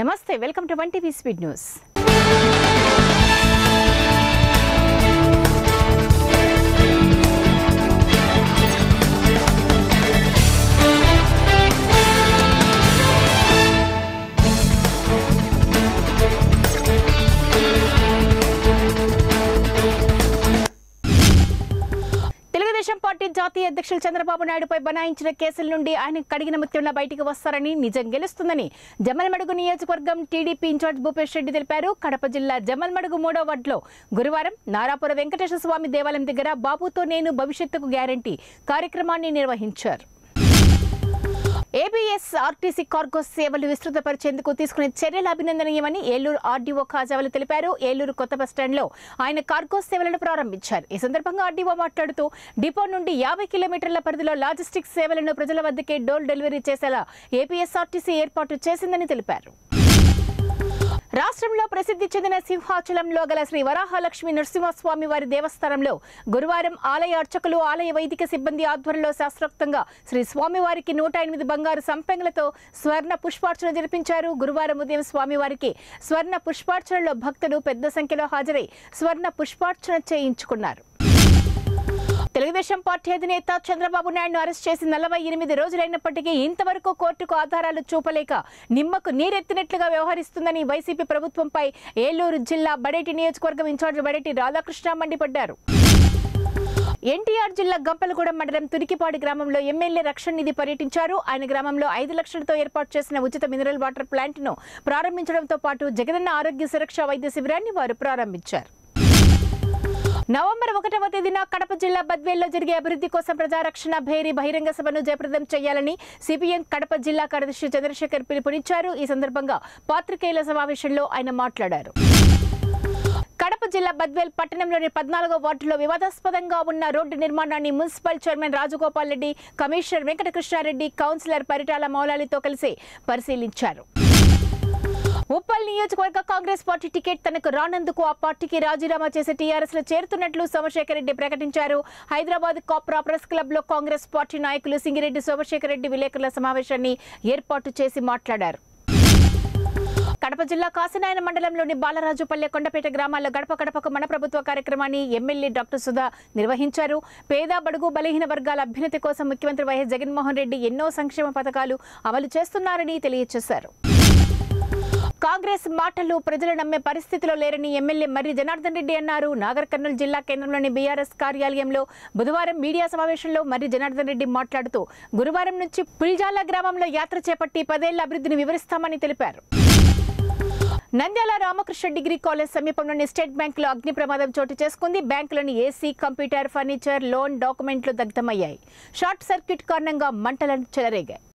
నమస్తే welcome to one TV speed news Telugu Desam party జాతీయ అధ్యక్షులు చంద్రబాబు నాయుడుపై బనాయించిన కేసుల నుండి ఆయన కడిగిన ముత్యంలో బయటికి వస్తారని నిజం గెలుస్తుందని జమల్మడుగు నియోజకవర్గం టీడీపీ ఇన్ఛార్జ్ భూపేష్ రెడ్డి తెలిపారు కడప జిల్లా జమల్మడుగు మూడో వార్డులో గురువారం నారాపుర వెంకటేశ్వర స్వామి దేవాలయం దగ్గర బాబుతో నేను భవిష్యత్తుకు గ్యారంటీ కార్యక్రమాన్ని నిర్వహించారు ఏబీఎస్ ఆర్టీసీ కార్గో సేవలు విస్తృతపరిచేందుకు తీసుకునే చర్యలు అభినందనీయమని ఏలూరు ఆర్డీఓ ఖాజావలు తెలిపారు ఏలూరు కొత్త బస్టాండ్లో ఆయన కార్గో సేవలను ప్రారంభించారు ఈ సందర్భంగా ఆర్డీఓ మాట్లాడుతూ డిపో నుండి యాభై కిలోమీటర్ల పరిధిలో లాజిస్టిక్స్ సేవలను ప్రజల వద్దకే డోర్ డెలివరీ చేసేలా ఏపీఎస్ఆర్టీసీ ఏర్పాటు చేసిందని తెలిపారు రాష్ట్రంలో ప్రసిద్ధి చెందిన సింహాచలంలో గల శ్రీ వరాహలక్ష్మి నరసింహస్వామి వారి దేవస్థానంలో గురువారం ఆలయ అర్చకులు ఆలయ వైదిక సిబ్బంది ఆధ్వర్యంలో శాస్త్రోక్తంగా శ్రీ స్వామివారికి నూట ఎనిమిది బంగారు సంపెంగలతో స్వర్ణ పుష్పార్చన జరిపించారు గురువారం ఉదయం స్వామివారికి స్వర్ణ పుష్పార్చనలో భక్తులు పెద్ద సంఖ్యలో హాజరై స్వర్ణ పుష్పార్చన చేయించుకున్నారు తెలుగుదేశం పార్టీ అధినేత చంద్రబాబు నాయుడును అరెస్ట్ చేసి నలభై ఎనిమిది రోజులైనప్పటికీ ఇంతవరకు కోర్టుకు ఆధారాలు చూపలేక నిమ్మకు నీరెత్తినట్లుగా వ్యవహరిస్తుందని వైసీపీ ప్రభుత్వంపై ఏలూరు జిల్లా బడేటి నియోజకవర్గం ఇన్ఛార్జ్ బడేటి రాధాకృష్ణ మండిపడ్డారు ఎన్టీఆర్ జిల్లా గంపలగూడెం మండలం తురికిపాడి గ్రామంలో ఎమ్మెల్యే రక్షణ నిధి పర్యటించారు ఆయన గ్రామంలో ఐదు లక్షలతో ఏర్పాటు చేసిన ఉచిత మినరల్ వాటర్ ప్లాంట్ ను ప్రారంభించడంతో పాటు జగనన్న ఆరోగ్య సురక్ష వైద్య శిబిరాన్ని వారు ప్రారంభించారు నవంబర్ ఒకటవ తేదీన కడప జిల్లా బద్వేల్లో జరిగే అభివృద్ధి కోసం ప్రజారక్షణ భేరీ బహిరంగ సభను జయప్రదం చేయాలని సిపిఎం కడప జిల్లా కార్యదర్శి చంద్రశేఖర్ పిలుపునిచ్చారు ఈ సందర్భంగా పాత్రికేయుల సమావేశంలో ఆయన మాట్లాడారు కడప జిల్లా బద్వేల్ పట్టణంలోని పద్నాలుగో వార్డులో వివాదాస్పదంగా ఉన్న రోడ్డు నిర్మాణాన్ని municipal chairman Rajagopal Reddy commissioner Venkatakrishna Reddy councillor Paritala మౌలాలితో కలిసి పరిశీలించారు ఉప్పల్ నియోజకవర్గ కాంగ్రెస్ పార్టీ టికెట్ తనకు రానందుకు ఆ పార్టీకి రాజీనామా చేసి టీఆర్ఎస్ లో చేరుతున్నట్లు సోమశేఖర్ రెడ్డి ప్రకటించారు హైదరాబాద్ కాప్రా ప్రెస్ క్లబ్ లో కాంగ్రెస్ పార్టీ నాయకులు సింగిరెడ్డి సోమశేఖర్ రెడ్డి విలేకరుల సమావేశాన్ని ఏర్పాటు చేసి మాట్లాడారు కడప జిల్లా కాసినాయన మండలంలోని బాలరాజుపల్లె కొండపేట గ్రామాల్లో గడప గడపకు మన ప్రభుత్వ కార్యక్రమాన్ని ఎమ్మెల్యే డాక్టర్ సుధా నిర్వహించారు పేద బడుగు బలహీన వర్గాల అభ్యున్నతి కోసం ముఖ్యమంత్రి వైఎస్ జగన్మోహన్ రెడ్డి ఎన్నో సంక్షేమ పథకాలు అమలు చేస్తున్నారని తెలియజేశారు కాంగ్రెస్ మాటలు ప్రజలు నమ్మే పరిస్థితిలో లేరని ఎమ్మెల్యే మర్రి జనార్దన్ రెడ్డి అన్నారు నాగర్ కర్నూలు జిల్లా కేంద్రంలోని బీఆర్ఎస్ కార్యాలయంలో బుధవారం మీడియా సమావేశంలో మర్రి జనార్దన్ రెడ్డి మాట్లాడుతూ గురువారం నుంచి పులిజాల గ్రామంలో యాత్ర చేపట్టి పదేళ్ల అభివృద్ధిని వివరిస్తామని తెలిపారు నంద్యాల రామకృష్ణ డిగ్రీ కాలేజ్ సమీపంలోని స్టేట్ బ్యాంకులో అగ్ని ప్రమాదం చోటు చేసుకుంది బ్యాంకులోని ఏసీ కంప్యూటర్ ఫర్నిచర్ లోన్ డాక్యుమెంట్లు దగ్ధమయ్యాయి షార్ట్ సర్క్యూట్ కారణంగా మంటలను చెలరేగాయి